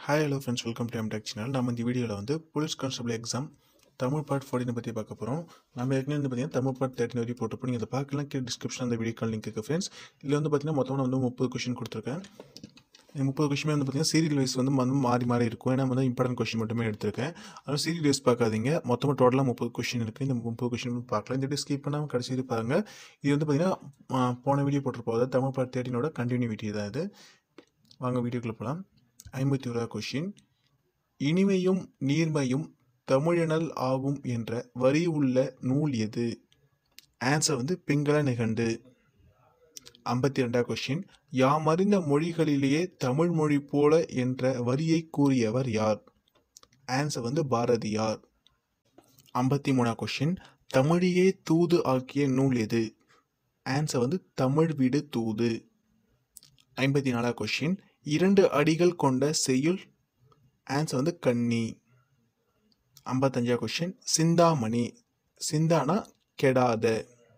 hi hello friends welcome to MTech channel நம்ம இந்த வீடியோவில் வந்து police constable exam Tamil part ஃபோர்டினை பற்றி பார்க்க போகிறோம் நம்ம ஏற்கனவே வந்து பார்த்தீங்கன்னா தமிழ் பார்ட் தேர்ட்டின் வரைக்கும் போட்டுப்போம் நீங்கள் அதை பார்க்கலாம் கீழே டிஸ்கிரிப்ஷன் அந்த வீடியோ லிங்க் இருக்குது ஃப்ரெண்ட்ஸ் இதில் வந்து பார்த்தீங்கன்னா மொத்தமாக நான் வந்து முப்பது கொஷின் கொடுத்துருக்கேன் இந்த முப்பது கொஷின் வந்து பார்த்தீங்கன்னா சீரியல் வைஸ் வந்து வந்து மாறி மாறி இருக்கும் ஏன்னா வந்து இம்பார்ட்டன்ட் கொஷின் மட்டுமே எடுத்திருக்கேன் அதனால் சீரியல் வைஸ் பார்க்காதீங்க மொத்தமாக டோட்டலாக முப்பது கொஷின் இருக்குது இந்த முப்பது கொஷின் பார்க்கலாம் இந்த வீடியோ ஸ்கிப் பண்ணாமல் கடைசி வரைக்கும் பாருங்கள் இது வந்து பார்த்தீங்கன்னா ஆ, போன வீடியோ போட்டிருப்போம் அதாவது தமிழ் பார்ட் தேர்ட்டினோட கண்டினியூட்டி தான் இது வாங்க வீடியோக்குள்ளே போகலாம் ஐம்பத்தி ஓரா கொஷின் இனிமையும் நீர்மையும் தமிழனல் ஆகும் என்ற வரி உள்ள நூல் எது ஆன்சர் வந்து பிங்கள நிகண்டு ஐம்பத்தி ரெண்டாவது கொஸ்டின் யாம் அறிந்த மொழிகளிலேயே தமிழ் மொழி போல என்ற வரியை கூறியவர் யார் ஆன்சர் வந்து பாரதியார் ஐம்பத்தி மூணாவது கொஸ்டின் தமிழையே தூது ஆக்கிய நூல் எது ஆன்சர் வந்து தமிழ் விடு தூது ஐம்பத்தி நாலாவது கொஸ்டின் இரண்டு அடிகள் கொண்ட செய்யுள் ஆன்சர் வந்து கன்னி ஐம்பத்தஞ்சாவது கொஸ்டின் சிந்தாமணி சிந்தானா கெடாத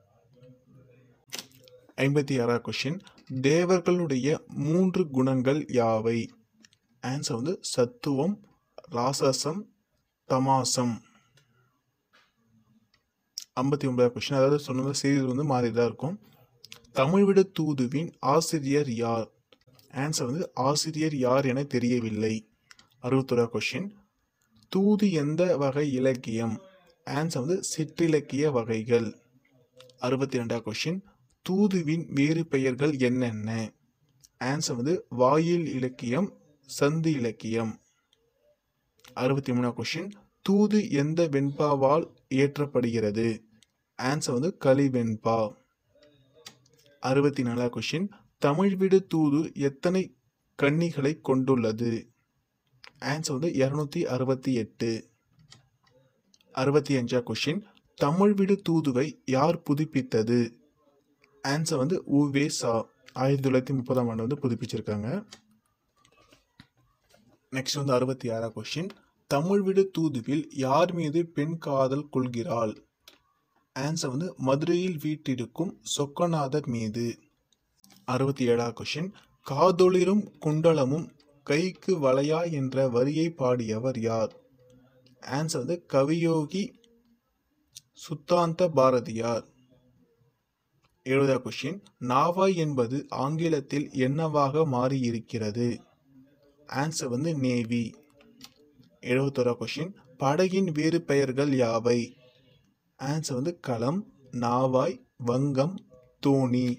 ஐம்பத்தி ஆறாவது கொஸ்டின் தேவர்களுடைய மூன்று குணங்கள் யாவை ஆன்சர் வந்து சத்துவம் ராசசம் தமாசம் ஐம்பத்தி ஒன்பதாவது கொஸ்டின் அதாவது சொன்னது சீரியல் வந்து மாறி தான் இருக்கும் தமிழ் விட தூதுவின் ஆசிரியர் யார் ஆன்சர் வந்து ஆசிரியர் யார் என தெரியவில்லை அறுபத்தொரா கொஷின் தூது எந்த வகை இலக்கியம் ஆன்சர் வந்து சிற்றிலக்கிய வகைகள் அறுபத்தி ரெண்டாவது கொஷின் தூதுவின் வேறு பெயர்கள் என்னென்ன ஆன்சர் வந்து வாயில் இலக்கியம் சந்து இலக்கியம் அறுபத்தி மூணாவது கொஷின் தூது எந்த வெண்பாவால் இயற்றப்படுகிறது ஆன்சர் வந்து களிவெண்பா அறுபத்தி நாலாவது கொஷின் தமிழ் விடு தூது எத்தனை கன்னிகளை கொண்டுள்ளது ஆன்சர் வந்து இரநூத்தி அறுபத்தி எட்டு அறுபத்தி அஞ்சா கொஷின் தமிழ் விடு தூதுவை யார் புதுப்பித்தது ஆன்சர் வந்து உவே சா ஆயிரத்தி தொள்ளாயிரத்தி முப்பதாம் ஆண்டு வந்து புதுப்பிச்சிருக்காங்க நெக்ஸ்ட் வந்து அறுபத்தி ஆறா கொஷின் தமிழ் விடு தூதுவில் யார் மீது பெண் காதல் கொள்கிறாள் ஆன்சர் வந்து மதுரையில் வீட்டிருக்கும் சொக்கநாதர் மீது அறுபத்தி ஏழா கொஷின் காதொளிரும் குண்டலமும் கைக்கு வளையா என்ற வரியை பாடியவர் யார் ஆன்சர் வந்து கவியோகி சுத்தாந்த பாரதியார் எழுபதா கொஷின் நாவாய் என்பது ஆங்கிலத்தில் என்னவாக மாறியிருக்கிறது ஆன்சர் வந்து நேவி எழுபத்தோரா கொஷின் படகின் வேறு பெயர்கள் யாவை ஆன்சர் வந்து களம் நாவாய் வங்கம் தோணி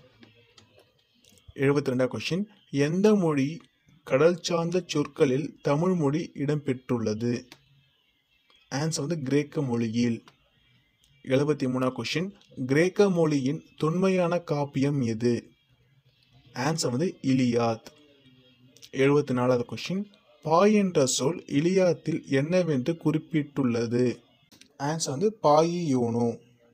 எழுபத்தி ரெண்டாம் கொஷின் எந்த மொழி கடல் சார்ந்த சொற்களில் தமிழ் மொழி இடம்பெற்றுள்ளது ஆன்சர் வந்து கிரேக்க மொழியில் எழுபத்தி மூணாம் கொஷின் கிரேக்க மொழியின் தொன்மையான காப்பியம் எது ஆன்சர் வந்து இலியாத் எழுபத்தி நாலாவது கொஷின் பாய் என்ற சொல் இலியாத்தில் என்னவென்று குறிப்பிட்டுள்ளது ஆன்சர் வந்து பாயி யோனோ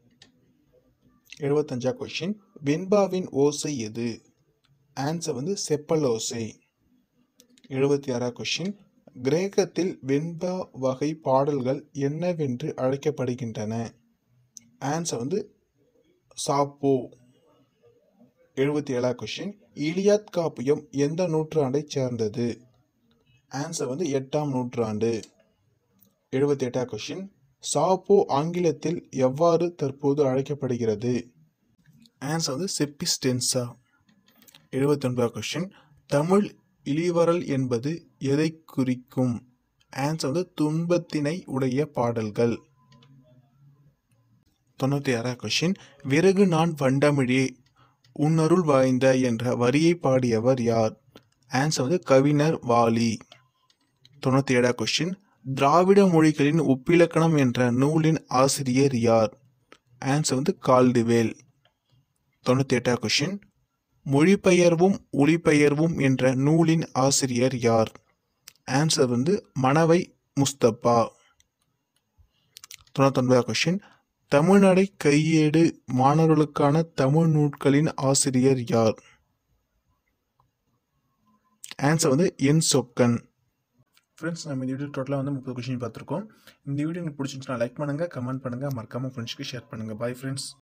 எழுபத்தஞ்சா கொஷின் வெண்பாவின் ஓசை எது ஆன்சர் வந்து செப்பல் ஓசை எழுபத்தி ஆறா கொஷின் கிரேக்கத்தில் வெண்பா வகை பாடல்கள் என்னவென்று அழைக்கப்படுகின்றன ஆன்சர் வந்து சாப்போ எழுபத்தி ஏழா கொஷின் இலியாத் காப்பியம் எந்த நூற்றாண்டைச் சேர்ந்தது ஆன்சர் வந்து எட்டாம் நூற்றாண்டு எழுபத்தி எட்டா கொஷின் சாப்போ ஆங்கிலத்தில் எவ்வாறு தற்போது அழைக்கப்படுகிறது ஆன்சர் வந்து செப்பிஸ்டென்சா எழுபத்தி ஒன்பதாம் கொஷின் தமிழ் இளிவரல் என்பது எதை குறிக்கும் ஆன்சர் வந்து துன்பத்தினை உடைய பாடல்கள் தொண்ணூற்றி ஆறாம் கொஷின் விறகு நான் வண்டமிழே உன்னருள் வாய்ந்த என்ற வரியை பாடியவர் யார் ஆன்சர் வந்து கவிஞர் வாலி தொண்ணூற்றி ஏழாம் கொஷின் திராவிட மொழிகளின் ஒப்பிலக்கணம் என்ற நூலின் ஆசிரியர் யார் ஆன்சர் வந்து கால்டுவேல் தொண்ணூற்றி எட்டாம் கொஷின் மொழிபெயர்வும் ஒளிபெயர்வும் என்ற நூலின் ஆசிரியர் யார் ஆன்சர் வந்து மணவை முஸ்தபா தொண்ணூத்தொன்பதாம் கொஷின் தமிழ்நடை கையேடு மாணவர்களுக்கான தமிழ் நூட்களின் ஆசிரியர் யார் ஆன்சர் வந்து என் சொக்கன் ஃப்ரெண்ட்ஸ் நம்ம இந்த வீடியோ டோட்டலாக வந்து முப்பது கொஷின் பார்த்துருக்கோம் இந்த வீடியோ உங்களுக்கு பிடிச்சிருந்துச்சுன்னா லைக் பண்ணுங்கள் கமெண்ட் பண்ணுங்கள் மறக்காமல் ஃப்ரெண்ட்ஸ்க்கு ஷேர் பண்ணுங்கள் பாய் ஃப்ரெண்ட்ஸ்